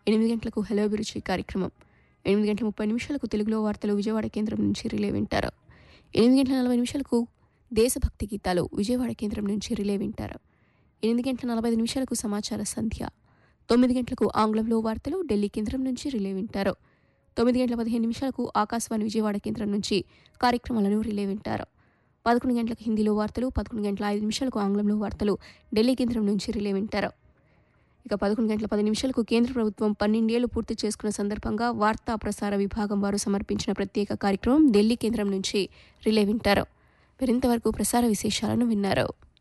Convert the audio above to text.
ఎనిమిది గంటలకు హలో అభిరుచి కార్యక్రమం ఎనిమిది గంటల ముప్పై నిమిషాలకు తెలుగులో వార్తలు విజయవాడ కేంద్రం నుంచి రిలే వింటారు ఎనిమిది గంటల నలభై నిమిషాలకు దేశభక్తి గీతాలు విజయవాడ కేంద్రం నుంచి రిలే వింటారు ఎనిమిది గంటల నలభై ఐదు నిమిషాలకు సమాచార సంధ్య తొమ్మిది గంటలకు ఆంగ్లంలో వార్తలు ఢిల్లీ కేంద్రం నుంచి రిలే వింటారు తొమ్మిది గంటల పదిహేను నిమిషాలకు ఆకాశవాణి విజయవాడ కేంద్రం నుంచి కార్యక్రమాలను రిలే వింటారు పదకొండు గంటలకు హిందీలో వార్తలు పదకొండు గంటల ఐదు నిమిషాలకు ఆంగ్లంలో వార్తలు ఢిల్లీ కేంద్రం నుంచి రిలే వింటారు ఇక పదకొండు గంటల పది నిమిషాలకు కేంద్ర ప్రభుత్వం పన్నెండేళ్లు పూర్తి చేసుకున్న సందర్భంగా వార్తా ప్రసార విభాగం వారు సమర్పించిన ప్రత్యేక కార్యక్రమం ఢిల్లీ కేంద్రం నుంచి రిలే వింటారు మరింతవరకు ప్రసార విశేషాలను విన్నారు